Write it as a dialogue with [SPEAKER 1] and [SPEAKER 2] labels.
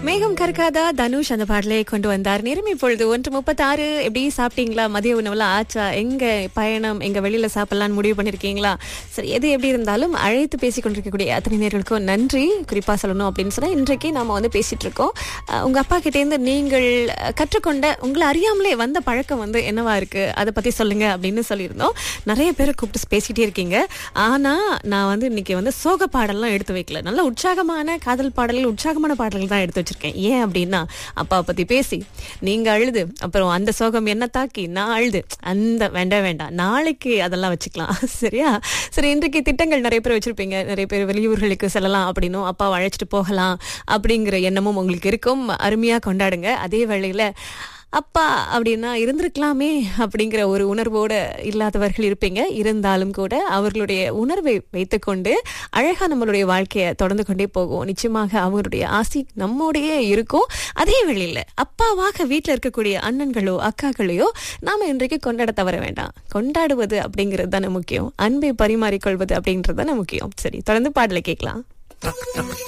[SPEAKER 1] மேகம் கற்காதா தனுஷ் அந்த பாடலை கொண்டு வந்தார் நேரம் இப்பொழுது ஒன்று முப்பத்தாறு எப்படி சாப்பிட்டீங்களா மதிய உணவுலாம் ஆச்சா எங்க பயணம் எங்க வெளியில சாப்பிடலாம்னு முடிவு பண்ணிருக்கீங்களா சரி எது எப்படி இருந்தாலும் அழைத்து பேசிக் கொண்டிருக்கக்கூடிய அத்தனை நேர்களுக்கும் நன்றி குறிப்பா சொல்லணும் அப்படின்னு சொன்னா இன்றைக்கு நாம வந்து பேசிட்டு இருக்கோம் அஹ், உங்க அப்பா கிட்ட இருந்து நீங்கள் அஹ், கற்றுக்கொண்ட உங்களை அறியாமலே வந்த பழக்கம் வந்து என்னவா இருக்கு அதை பத்தி சொல்லுங்க அப்படின்னு சொல்லியிருந்தோம் நிறைய பேரை கூப்பிட்டு பேசிட்டே இருக்கீங்க ஆனா நான் வந்து இன்னைக்கு வந்து சோக பாடல்லாம் எடுத்து வைக்கல நல்ல உற்சாகமான காதல் பாடல்கள் உற்சாகமான பாடல்கள் தான் எடுத்து வச்சிருக்கேன் ஏன் அப்படின்னா அப்பா பத்தி பேசி நீங்க அழுது அப்புறம் அந்த சோகம் என்ன தாக்கி நான் அழுது அந்த வேண்டாம் வேண்டாம் நாளைக்கு அதெல்லாம் வச்சுக்கலாம் சரியா சரி இன்றைக்கு திட்டங்கள் நிறைய பேர் வச்சிருப்பீங்க நிறைய பேர் வெளியூர்களுக்கு செல்லலாம் அப்படின்னும் அப்பாவை அழைச்சிட்டு போகலாம் அப்படிங்கிற எண்ணமும் உங்களுக்கு இருக்கும் அருமையா கொண்டாடுங்க அதே வேளையில அப்பா அப்படின்னா இருந்திருக்கலாமே அப்படிங்கிற ஒரு உணர்வோடு இல்லாதவர்கள் இருப்பீங்க இருந்தாலும் கூட அவர்களுடைய உணர்வை வைத்துக்கொண்டு அழகா நம்மளுடைய வாழ்க்கையை தொடர்ந்து கொண்டே போகும் நிச்சயமாக அவங்களுடைய ஆசி நம்மோடையே இருக்கும் அதே வேளையில அப்பாவாக வீட்டில் இருக்கக்கூடிய அண்ணன்களோ அக்காக்களையோ நாம இன்றைக்கு கொண்டாட தவற வேண்டாம் கொண்டாடுவது அப்படிங்கிறது தானே முக்கியம் அன்பை பரிமாறிக்கொள்வது அப்படின்றது தானே முக்கியம் சரி தொடர்ந்து பாடலை கேட்கலாம்